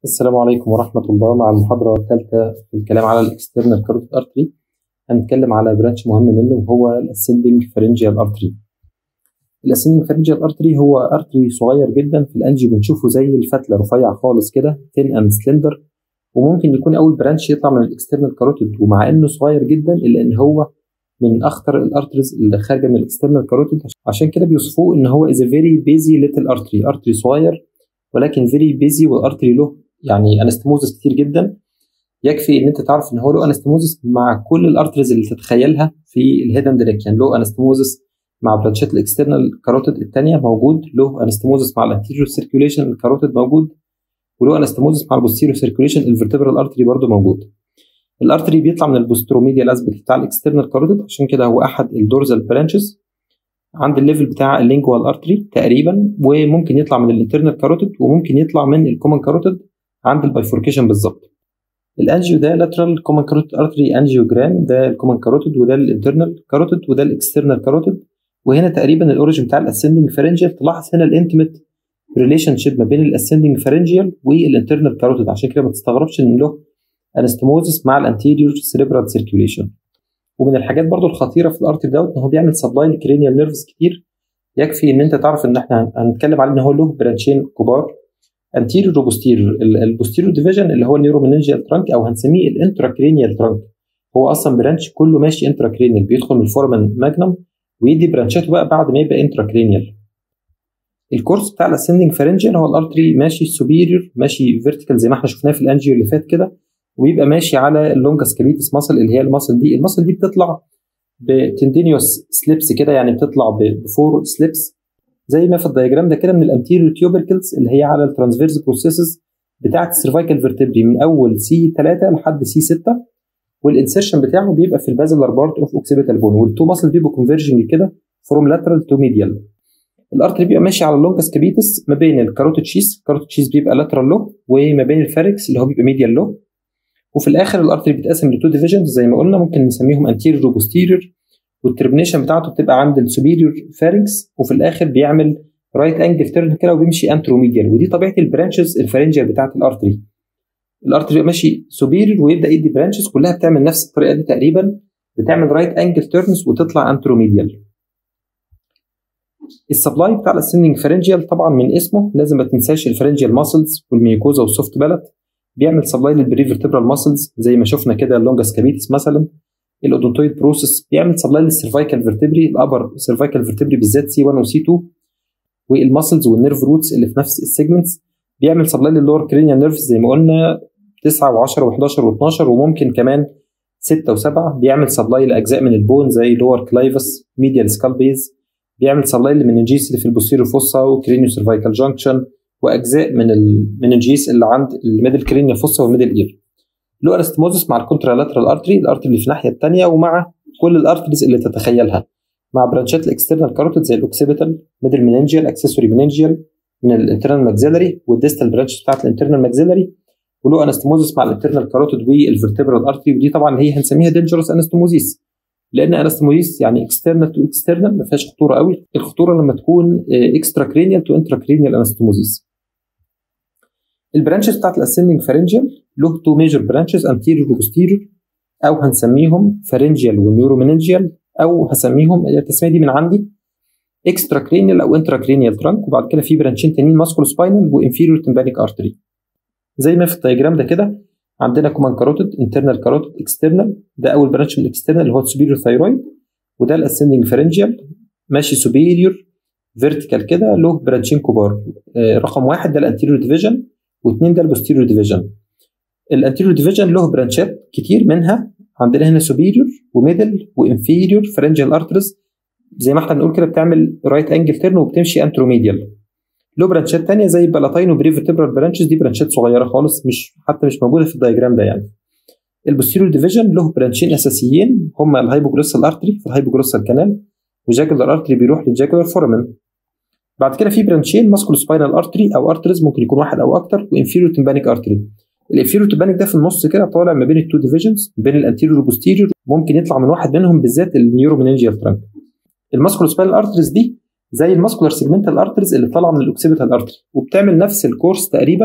السلام عليكم ورحمة الله مع المحاضرة الثالثة في الكلام على الاكسترنال كاروتيد ارتري هنتكلم على برانش مهم منه وهو الاسندنج فارنجيال ارتري الاسندنج فارنجيال ارتري هو ارتري صغير جدا في الانجي بنشوفه زي الفتلة رفيع خالص كده تين اند سلندر وممكن يكون اول برانش يطلع من الاكسترنال كاروتيد ومع انه صغير جدا الا ان هو من اخطر الارتريز اللي خارجه من الاكسترنال كاروتيد عشان كده بيوصفوه ان هو از فيري بيزي ليتل ارتري ارتري صغير ولكن فيري بيزي والارتري له يعني انستموزس كتير جدا يكفي ان انت تعرف ان هو له انستموزس مع كل الارتريز اللي تتخيلها في الهيدن دريك يعني له انستموزس مع برانشات الاكسترنال كاروتيد الثانيه موجود له انستموزس مع الانتيريور سيركيوليشن الكاروتيد موجود وله انستموزس مع البوستيريور سيركيوليشن الفرتبرال ارتري برضه موجود الارتري بيطلع من البوستروميديال اسبكت بتاع الاكسترنال كاروتيد عشان كده هو احد الدورزال برانشز عند الليفل بتاع اللينجوال ارتري تقريبا وممكن يطلع من الانترنال كاروتيد وممكن يطلع من الكومن كاروتيد عند البايفوركيشن بالظبط الانجيو ده لاترال كومن كاروتيد ارتري انجيوجرام ده الكومن كاروتيد وده الانترنال كاروتيد وده الاكسترنال كاروتيد وهنا تقريبا الاوريجن بتاع الاسندنج فارنجيال تلاحظ هنا الانتيميت ريليشن شيب ما بين الاسندنج فارنجيال والانترنال كاروتيد عشان كده ما تستغربش ان له انستموزس مع الانتيريور سيريبرال سيركيوليشن ومن الحاجات برضو الخطيره في الارتري دوت ان هو بيعمل سبلاي لكرينيال نيرفز كتير يكفي ان انت تعرف ان احنا هنتكلم عليه ان هو له برانشين كبار انتيريور وبوستيريور البوستيريور ديفيجن اللي هو النيورومينينجيال ترانك او هنسميه الانتراكرينيال ترانك هو اصلا برانش كله ماشي انتراكرينيال بيدخل من الفورمن ماجنم ويدي برانشاته بقى بعد ما يبقى انتراكرينيال الكورس بتاع الاسندنج فارنجيال هو الارتري ماشي سوبيريور ماشي فيرتيكال زي ما احنا شفناه في الانجيو اللي فات كده ويبقى ماشي على اللونجاس كابيتس ماسل اللي هي الماسل دي الماسل دي بتطلع بتندينيوس سليبس كده يعني بتطلع بفور سليبس زي ما في الدياجرام ده كده من الانتيريور تيوبركلز اللي هي على الترانسفيرس بروسيسز بتاعه السيرفايكال فيرتبري من اول سي 3 لحد سي 6 والانسيرشن بتاعه بيبقى في البازلر بارت اوف اوكسيبيتال بون والتو ماسل بيبقوا كونفرجنج كده فروم لاترال تو ميديال الارتري بيبقى ماشي على اللونجاس كابيتس ما بين الكاروتيد شيس الكاروتيد شيس بيبقى لاترال لو وما بين الفاركس اللي هو بيبقى ميديال لو وفي الاخر الارتري بيتقسم لتو ديفيجنز زي ما قلنا ممكن نسميهم انتيريور وبوستيريور والترمينيشن بتاعته بتبقى عند السوبيريور فارنكس وفي الاخر بيعمل رايت انجل تيرن كده وبيمشي انتروميديال ودي طبيعه البرانشز الفارنجيال بتاعت الارتري الارتري ماشي سوبيريور ويبدا يدي برانشز كلها بتعمل نفس الطريقه دي تقريبا بتعمل رايت انجل تيرنز وتطلع انتروميديال السبلاي بتاع الاسندنج فارنجيال طبعا من اسمه لازم ما تنساش الفارنجيال ماسلز والميوكوزا والسوفت بالات بيعمل سبلاي للبريفرتبرال ماسلز زي ما شفنا كده اللونجاس كابيتس مثلا الاودونتويد بروسيس بيعمل سبلاي للسيرفايكال فيرتبري الابر سيرفايكال فيرتبري بالذات سي 1 وسي 2 والماسلز والنيرف روتس اللي في نفس السيجمنتس بيعمل سبلاي للور كرينيال نيرفز زي ما قلنا 9 و10 و11 و12 وممكن كمان 6 و7 بيعمل سبلاي لاجزاء من البون زي لور كلايفس ميديال سكال بيز بيعمل سبلاي للمننجيس اللي في البوستيريور فوسا وكرينيو سيرفايكال جانكشن واجزاء من المننجيس اللي عند الميدل كرينيا فوسا والميدل اير له انستموزس مع الكونترالاترال ارتري الارتري اللي في الناحيه الثانيه ومع كل الارتريز اللي تتخيلها مع برانشات الاكسترنال كاروتيد زي الاوكسيبيتال ميدل مننجيال اكسسوري مننجيال من الانترنال ماكسيلري والديستال برانش بتاعت الانترنال ماكسيلري وله انستموزس مع الانترنال كاروتيد والفرتبرال ارتري ودي طبعا هي هنسميها دينجرس انستموزيس لان انستموزيس يعني اكسترنال تو اكسترنال ما فيهاش خطوره قوي الخطوره لما تكون اكسترا كرينيال تو انترا كرينيال انستموزيس البرانشز بتاعت الاسندنج فارنجيال له تو ميجر برانشز انتيريور وبوستيريور او هنسميهم فارنجيال ونيورومينجيال او هسميهم التسميه دي من عندي اكسترا كرينيال او انترا كرينيال ترانك وبعد كده في برانشين تانيين ماسكولو سباينال وانفيريور تمبانيك ارتري زي ما في الدايجرام ده كده عندنا كومان كاروتيد انترنال كاروتيد اكسترنال ده اول برانش من الاكسترنال اللي هو السوبيريور ثايرويد وده الاسندنج فارنجيال ماشي سوبيريور فيرتيكال كده له برانشين كبار آه رقم واحد ده الانتيريور ديفيجن واثنين ده البوستيريور ديفيجن الانتيريور ديفيجن له برانشات كتير منها عندنا هنا سوبيريور وميدل وانفيريور فرنجال ارترز زي ما احنا بنقول كده بتعمل رايت انجل تيرن وبتمشي انتروميديال له برانشات تانية زي البلاتين وبريفرتبرال برانشز دي برانشات صغيره خالص مش حتى مش موجوده في الدايجرام ده يعني البوستيريور ديفيجن له برانشين اساسيين هما الهايبوجلوسال ارتري في الهايبوجلوسال كانال وجاكولار ارتري بيروح للجاكولار فورمن بعد كده في برانشين ماسكولو سباينال ارتري او ارتريز ممكن يكون واحد او اكتر وانفيريور تمبانيك ارتري الانفيريور تمبانيك ده في النص كده طالع ما بين التو ديفيجنز بين الانتيريور والبوستيريور ممكن يطلع من واحد منهم بالذات النيورومينينجيال ترانك الماسكولو سباينال ارتريز دي زي الماسكولار سيجمنتال ارتريز اللي طالعه من الاوكسيبيتال ارتري وبتعمل نفس الكورس تقريبا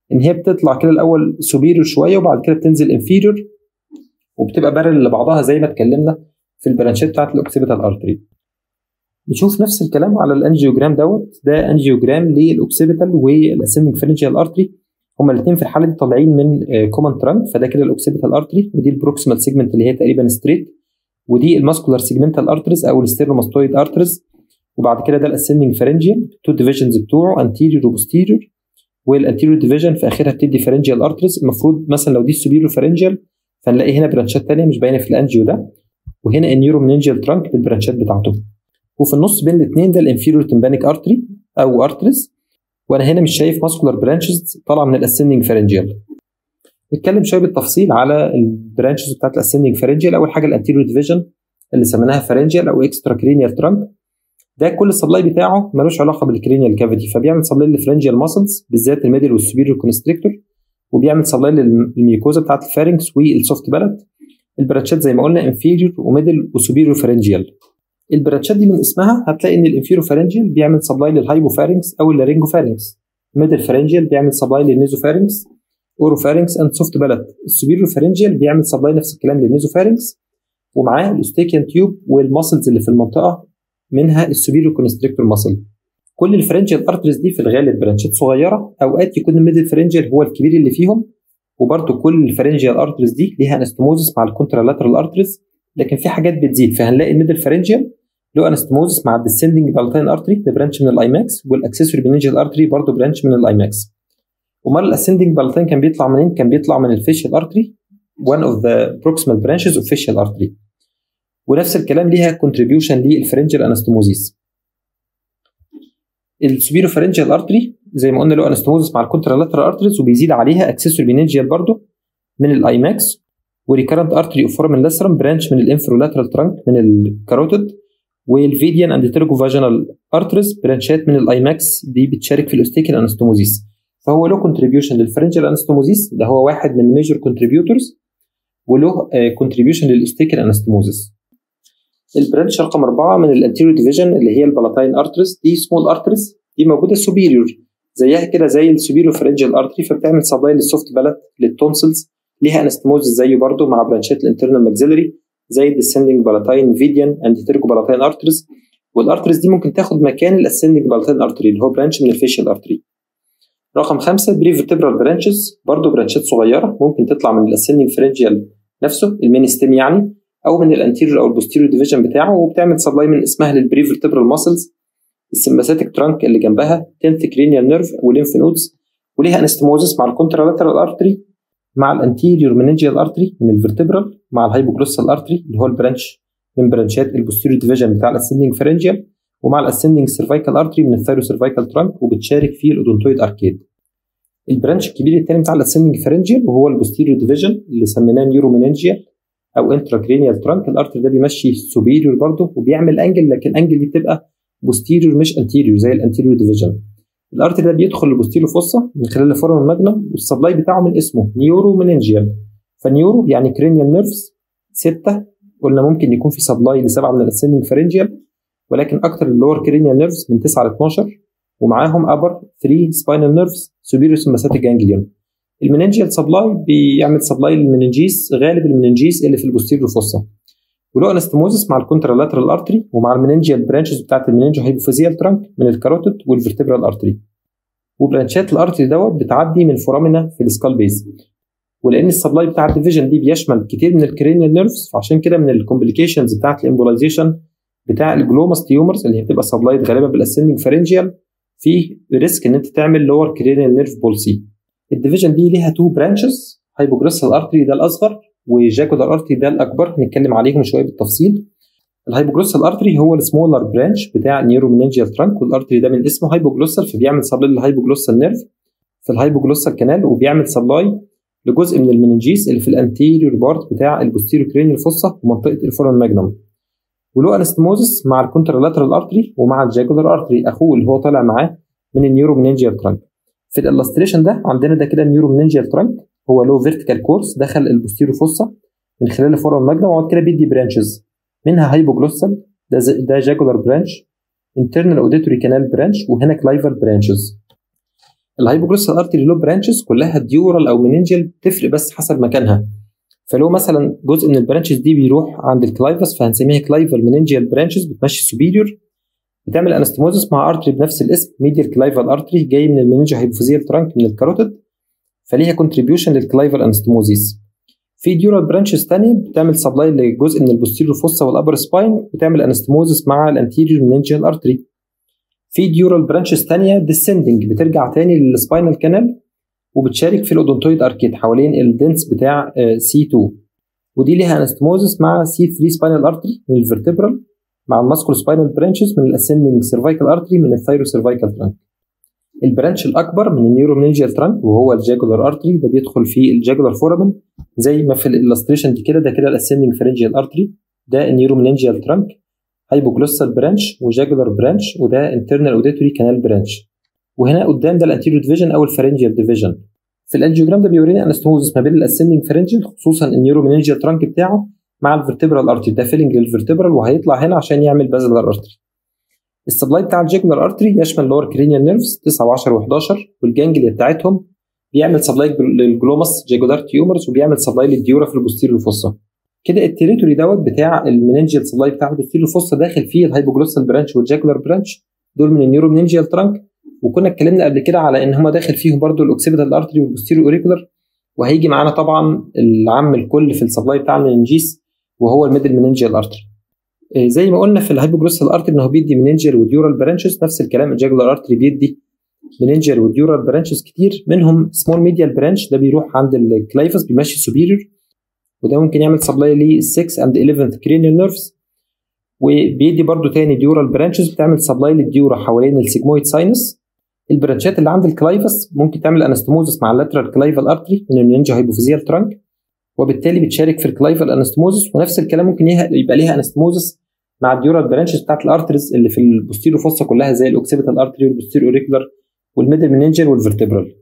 ان هي بتطلع كده الاول سوبيريور شويه وبعد كده بتنزل انفيريور وبتبقى بارل لبعضها زي ما اتكلمنا في البرانشات بتاعت الاوكسيبيتال ارتري نشوف نفس الكلام على الانجيوجرام دوت ده انجيوجرام للاوكسيبيتال والاسيميك فرنجيال ارتري هما الاثنين في الحاله دي طالعين من كومن ترانك فده كده الاوكسيبيتال ارتري ودي البروكسيمال سيجمنت اللي هي تقريبا ستريت ودي الماسكولار سيجمنتال ارتريز او الستيرنوماستويد ارتريز وبعد كده ده الاسندنج فارنجيال تو ديفيجنز بتوعه انتيريور وبوستيريور والانتيريور ديفيجن في اخرها بتدي فارنجيال ارتريز المفروض مثلا لو دي السوبيريور فارنجيال فنلاقي هنا برانشات ثانيه مش باينه في الانجيو ده وهنا النيورو مننجيال ترانك بالبرانشات بتاعته وفي النص بين الاثنين ده الانفيريور تمبانيك ارتري او ارتريز وانا هنا مش شايف ماسكولار برانشز طالعه من الاسندنج فارنجيال نتكلم شويه بالتفصيل على البرانشز بتاعت الاسندنج فارنجيال اول حاجه الانتيريور ديفيجن اللي سميناها فارنجيال او اكسترا كرينيال ترانك ده كل السبلاي بتاعه ملوش علاقه بالكرينيال كافيتي فبيعمل سبلاي للفرنجيال ماسلز بالذات الميدل والسوبيريور كونستريكتور وبيعمل سبلاي للميوكوزا بتاعت الفارنكس والسوفت بالات البرانشات زي ما قلنا انفيريور وميدل وسوبيريور فارنجيال البرانشات دي من اسمها هتلاقي ان الانفيريور فارنجيال بيعمل سبلاي للهايبوفارنكس او اللارينجوفارنكس الميدل فارنجيال بيعمل سبلاي للنيزوفارنكس اوروفارنكس اند سوفت بالات السوبيريور فارنجيال بيعمل سبلاي نفس الكلام للنيزوفارنكس ومعاه الاستيكيان تيوب والماسلز اللي في المنطقه منها السوبيريور كونستريكتور ماسل كل الفرنجيال ارتريز دي في الغالب برانشات صغيره اوقات يكون الميدل فرنجيال هو الكبير اللي فيهم وبرده كل الفرنجيال ارتريز دي ليها انستموزس مع الكونترالاترال ارتريز لكن في حاجات بتزيد فهنلاقي الميدل فرنجيال له انستموزس مع الديسندنج بالتاين ارتري ده برانش من الايماكس والاكسسوري بننجيال ارتري برضه برانش من الايماكس امال الاسندنج بالتاين كان بيطلع منين؟ كان بيطلع من الفيشال ارتري one of the proximal branches of facial artery ونفس الكلام ليها كونتريبيوشن للفرنجال انستموزيس السوبيرو فرنجال ارتري زي ما قلنا له انستموزيس مع الكونترالاترال ارتريز وبيزيد عليها اكسسوري بينينجيال برضه من الايماكس وريكارنت ارتري اوف فورمن لاسرم برانش من الانفرولاترال ترانك من الكاروتيد والفيديان اند تيرجو فاجينال ارتريز برانشات من الايماكس دي بتشارك في الاوستيكال انستموزيس فهو له كونتريبيوشن للفرنجال انستموزيس ده هو واحد من الميجور كونتريبيوتورز وله كونتريبيوشن للاوستيكال انستموزيس البرانش رقم أربعة من الانتيريور ديفيجن اللي هي البلاتاين ارتريز دي سمول ارتريز دي موجودة سوبيريور زيها كده زي السوبيريور فرنجال ارتري فبتعمل سبلاي للسوفت بالات للتونسلز ليها انستموزيس زيه برضه مع برانشات الانترنال ماكسيلري زي الديسندنج بالاتاين فيديان اند تيرجو بالاتاين ارتريز والارتريز دي ممكن تاخد مكان الاسندنج بالاتاين ارتري اللي هو برانش من الفيشال ارتري رقم خمسة بريفرتبرال برانشز برضه برانشات صغيرة ممكن تطلع من الاسندنج فرنجيال نفسه المين ستيم يعني او من الانتيريور او البوستيريور ديفيجن بتاعه وبتعمل سبلاي من اسمها للبريفرتبرال ماسلز السمباثيك ترانك اللي جنبها تنث كرينيال نيرف وليمف نودز وليها انستموزس مع الكونترالاترال ارتري مع الانتيريور مننجيال ارتري من الفرتبرال مع الهايبوجلوسال ارتري اللي هو البرانش من برانشات البوستيريور ديفيجن بتاع الاسندنج فرنجيال ومع الاسندنج سيرفايكال ارتري من الثايرو سيرفايكال ترانك وبتشارك في الاودونتويد اركيد البرانش الكبير الثاني بتاع الاسندنج فرنجيال وهو البوستيريور ديفيجن اللي سميناه نيورو مننجيال او انتراكرينيال ترانك الارتري ده بيمشي سوبيريور برضه وبيعمل انجل لكن الانجل دي بتبقى بوستيريور مش انتيريور زي الانتيريور ديفيجن الارتري ده بيدخل لبوستيريور فوسا من خلال الفورم الماجنم والسبلاي بتاعه من اسمه نيورو مننجيال فنيورو يعني كرينيال نيرفز ستة قلنا ممكن يكون في سبلاي لسبعة من الاسندنج فرنجيال ولكن اكتر اللور كرينيال نيرفز من 9 ل 12 ومعاهم ابر 3 سباينال نيرفز سوبيريور سمباثيك جانجليون المننجيال سبلاي بيعمل سبلاي للمننجيس غالب المننجيس اللي في البوستيريور فوسا وله انستموزس مع الكونترالاترال ارتري ومع المننجيال برانشز بتاعت المننجو هايبوفيزيال ترانك من الكاروتيد والفرتبرال ارتري وبرانشات الارتري دوت بتعدي من فورامينا في السكال بيز ولان السبلاي بتاع الديفيجن دي بيشمل كتير من الكرينيال نيرفز فعشان كده من الكومبليكيشنز بتاعت الامبولايزيشن بتاع الجلوماس تيومرز اللي هي بتبقى سبلايد غالبا بالاسندنج فرنجيال في ريسك ان انت تعمل لور كرينيال نيرف بولسي الديفيجن دي ليها تو برانشز هايبوجريسال ارتري ده الاصغر وجاكولار ارتري ده الاكبر هنتكلم عليهم شويه بالتفصيل الهايبوجلوسال ارتري هو السمولر برانش بتاع النيورومينجيال ترانك والارتري ده من اسمه هايبوجلوسال فبيعمل سبلاي للهايبوجلوسال نيرف في الهايبوجلوسال كانال وبيعمل سبلاي لجزء من المننجيس اللي في الانتيريور بارت بتاع البوستيريور كرينيال فوسا ومنطقه الفورون ماجنوم وله انستموزس مع الكونترالاترال ارتري ومع الجاكولار ارتري اخوه اللي هو طالع معاه من النيورومينجيال ترانك في الالستريشن ده عندنا ده كده النيورومينجيال ترانك هو له فيرتيكال كورس دخل البوستيريور فوسا من خلال الفورون ماجنوم وبعد كده بيدي برانشز منها هايبوجلوسال ده ده جاكولار برانش internal auditory canal برانش وهنا كلايفر برانشز الهايبوجلوسال ارتري له برانشز كلها ديورال او مننجل تفرق بس حسب مكانها فلو مثلا جزء من البرانشز دي بيروح عند الكلايفس فهنسميها كلايفال مننجيال برانشز بتمشي سوبيريور بتعمل انستموزس مع ارتري بنفس الاسم ميديال كلايفال ارتري جاي من المننجيو هايبوفيزيال ترانك من الكاروتيد فليها كونتريبيوشن للكلايفال انستموزيس في ديورال برانشز تانية بتعمل سبلاي لجزء من البوستيريور فوسا والابر سباين وتعمل انستموزس مع الانتيريور مننجيال ارتري في ديورال برانشز تانية ديسندنج بترجع تاني للسباينال كانال وبتشارك في الاودونتويد اركيد حوالين الدنس بتاع سي 2 ودي ليها انستموزس مع سي 3 سباينال ارتري من الفرتبرال مع الماسكول سباينال برانشز من الاسندنج سيرفايكال ارتري من الثايرو سيرفايكال ترانك البرانش الاكبر من النيورومنينجيال ترانك وهو الجاجولار ارتري ده بيدخل في الجاجولار فورامن زي ما في الالستريشن دي كده ده كده الاسندنج فرنجيال ارتري ده النيورومنينجيال ترانك هايبوجلوسال برانش وجاجولار برانش وده انترنال اوديتوري كانال برانش وهنا قدام ده الانتيريور ديفيجن او الفرنجيال ديفيجن في الانجيوجرام ده بيورينا انستموزس ما بين الاسندنج فرنجيال خصوصا النيورومنينجيال ترانك بتاعه مع الفرتبرال ارتري ده فيلنج للفرتبرال وهيطلع هنا عشان يعمل بازلر ارتري السبلاي بتاع الجيجولار ارتري يشمل لور كرينيال نيرفز 9 و10 و11 والجانجليا بتاعتهم بيعمل سبلاي للجلوماس جيجولار تيومرز وبيعمل سبلاي للديورا في البوستيريور فوسا كده التريتوري دوت بتاع المننجيال سبلاي بتاع البوستيريور فوسا داخل فيه الهايبوجلوسال برانش والجاجولار برانش دول من النيورومننجيال ترانك وكنا اتكلمنا قبل كده على ان هم داخل فيهم برضو الاوكسيبيتال ارتري والبوستيريور اوريكولار وهيجي معانا طبعا العم الكل في السبلاي بتاع المننجيس وهو الميدل مننجيال ارتري زي ما قلنا في الهايبوجلوسال ارتري ان هو بيدي مننجيال وديورال برانشز نفس الكلام الجاجولار ارتري بيدي مننجيال وديورال برانشز كتير منهم سمول ميديال برانش ده بيروح عند الكلايفس بيمشي سوبيريور وده ممكن يعمل سبلاي ل 6 اند 11 كرينيال نيرفز وبيدي برضو تاني ديورال برانشز بتعمل سبلاي للديورا حوالين السيجمويد ساينس البرانشات اللي عند الكلايفس ممكن تعمل انستموزس مع اللاترال كلايفال ارتري من المننجا هايبوفيزيال ترانك وبالتالي بتشارك في الكلايفال انستموزس ونفس الكلام ممكن يبقى ليها انستموزس مع الديورال برانشز بتاعت الارتريز اللي في البوستيريو فوسا كلها زي الاوكسيبيتال ارتري والبوستيريو اوريكولار والميدل مننجر والفرتبرال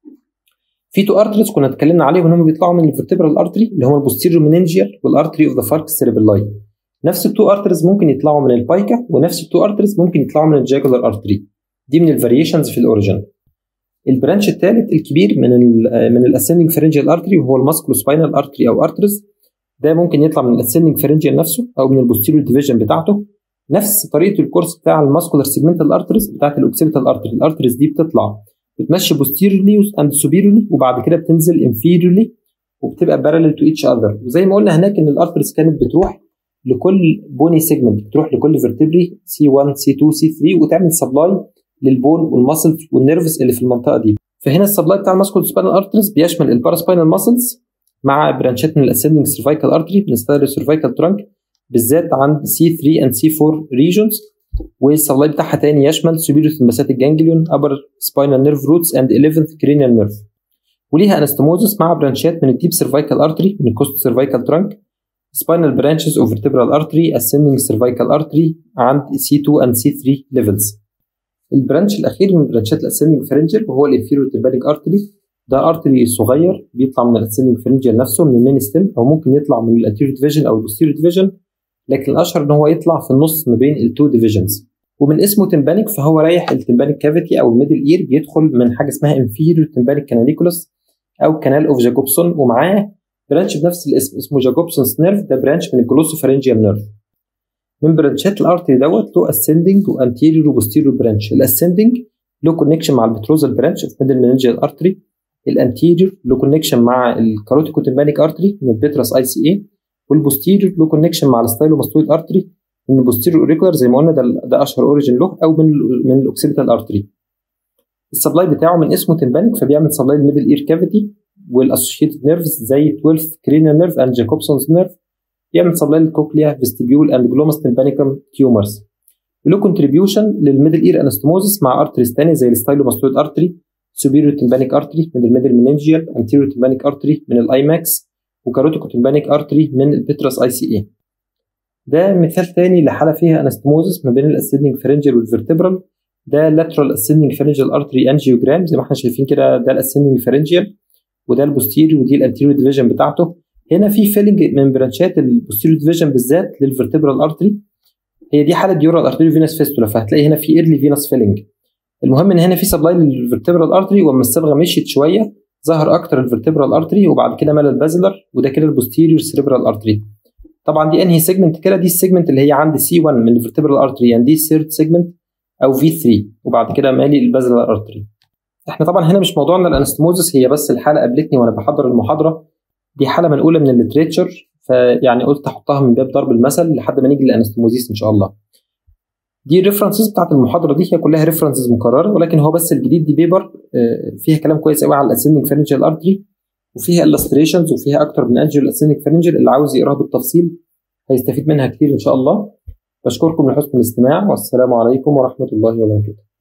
في تو ارتريز كنا اتكلمنا عليهم ان هم بيطلعوا من الفرتبرال ارتري اللي هم البوستيريو مننجيال والارتري اوف ذا فارك سيربيلاي نفس التو ارتريز ممكن يطلعوا من البايكا ونفس التو ارتريز ممكن يطلعوا من الجاكولار ارتري دي من الفاريشنز في الاوريجن البرانش الثالث الكبير من ال من الاسندنج فرنجيال ارتري وهو الماسكولو سباينال ارتري او ارتريز ده ممكن يطلع من الاسندنج فرنجيال نفسه او من البوستيريور ديفيجن بتاعته نفس طريقه الكورس بتاع الماسكولار سيجمنتال ارتريز بتاعت الاوكسيبيتال ارتري الارتريز دي بتطلع بتمشي بوستيريورلي اند سوبيريورلي وبعد كده بتنزل انفيريورلي وبتبقى بارلل تو ايتش اذر وزي ما قلنا هناك ان الارتريز كانت بتروح لكل بوني سيجمنت بتروح لكل فيرتبري سي 1 سي 2 سي 3 وتعمل سبلاي للبون والماسلز والنيرفز اللي في المنطقه دي فهنا السبلاي بتاع الماسكول سباينال ارتريز بيشمل الباراسباينال ماسلز مع برانشات من الاسندنج سيرفايكال ارتري من الستايرو سيرفايكال ترانك بالذات عند سي 3 اند سي 4 ريجونز والسبلاي بتاعها تاني يشمل سوبيريور ثمباساتيك جانجليون ابر سباينال نيرف روتس اند 11th كرينيال نيرف وليها انستموزس مع برانشات من الديب سيرفايكال ارتري من الكوست سيرفايكال ترانك spinal branches of vertebral artery ascending cervical artery عند C2 and C3 levels. البرانش الأخير من برانشات الاسندنج فرنجل وهو الانفيريور تمبانيك ارتري ده ارتري صغير بيطلع من الاسندنج فرنجل نفسه من المين ستيم أو ممكن يطلع من الانتيريور ديفيجن أو البوستيريور ديفيجن لكن الأشهر إن هو يطلع في النص ما بين التو ديفيجنز ومن اسمه تمبانيك فهو رايح التمبانيك كافيتي أو الميدل إير بيدخل من حاجة اسمها انفيريور تمبانيك كاناليكولس أو كانال أوف جاكوبسون ومعاه برانش بنفس الاسم اسمه جاكوبسونز نيرف ده برانش من الجلوسوفارنجيال نيرف من برانشات الارتري دوت له اسندنج وانتيريور وبوستيريور برانش الاسندنج له كونكشن مع البتروزال برانش في ميدل مننجيال ارتري الانتيريور له كونكشن مع الكاروتيكوتمبانيك ارتري من البيتراس اي سي اي والبوستيريور له كونكشن مع الستايلوماستويد ارتري من البوستيريور اوريكولار زي ما قلنا ده, ده اشهر اوريجن له او من من الاوكسيبيتال ارتري السبلاي بتاعه من اسمه تمبانيك فبيعمل سبلاي الميدل اير كافيتي والاسوشيتد نيرفز زي 12 كرينيال نيرف اند جاكوبسونز نيرف يعمل سبلاي للكوكليا فيستيبيول اند جلوماس تمبانيكم تيومرز له كونتريبيوشن للميدل اير انستموزس مع ارتريز تاني زي الستايلوماستويد ارتري سوبيريور تمبانيك ارتري من الميدل مننجيال انتيريور تمبانيك ارتري من الايماكس وكاروتيكو تمبانيك ارتري من البيتراس اي سي اي ده مثال تاني لحاله فيها انستموزس ما بين الاسندنج فرنجل والفرتبرال ده lateral ascending pharyngeal artery angiogram زي ما احنا شايفين كده ده الاسندنج فرنجيال وده البوستيريور ودي الانتيريور ديفيجن بتاعته هنا في فيلنج من برانشات البوستيريور ديفيجن بالذات للفرتبرال ارتري هي دي حاله ديورال ارتري فينس فيستولا فهتلاقي هنا في ايرلي فينس فيلنج المهم ان هنا في سبلاي للفرتبرال ارتري واما الصبغه مشيت شويه ظهر اكتر الفرتبرال ارتري وبعد كده مال البازلر وده كده البوستيريور سيريبرال ارتري طبعا دي انهي سيجمنت كده دي السيجمنت اللي هي عند سي 1 من الفرتبرال ارتري يعني دي الثيرد سيجمنت او في 3 وبعد كده مالي البازلر ارتري احنا طبعا هنا مش موضوعنا الانستموزس هي بس الحاله قابلتني وانا بحضر المحاضره دي حاله منقوله من الليتريتشر فيعني قلت احطها من باب ضرب المثل لحد ما نيجي للانستموزيس ان شاء الله دي الريفرنسز بتاعت المحاضره دي هي كلها ريفرنسز مكرره ولكن هو بس الجديد دي بيبر فيها كلام كويس قوي على الاسندنج فارنجيال ارتري وفيها illustrations وفيها اكتر من انجل الاسندنج فارنجيال اللي عاوز يقراها بالتفصيل هيستفيد منها كتير ان شاء الله بشكركم لحسن الاستماع والسلام عليكم ورحمه الله وبركاته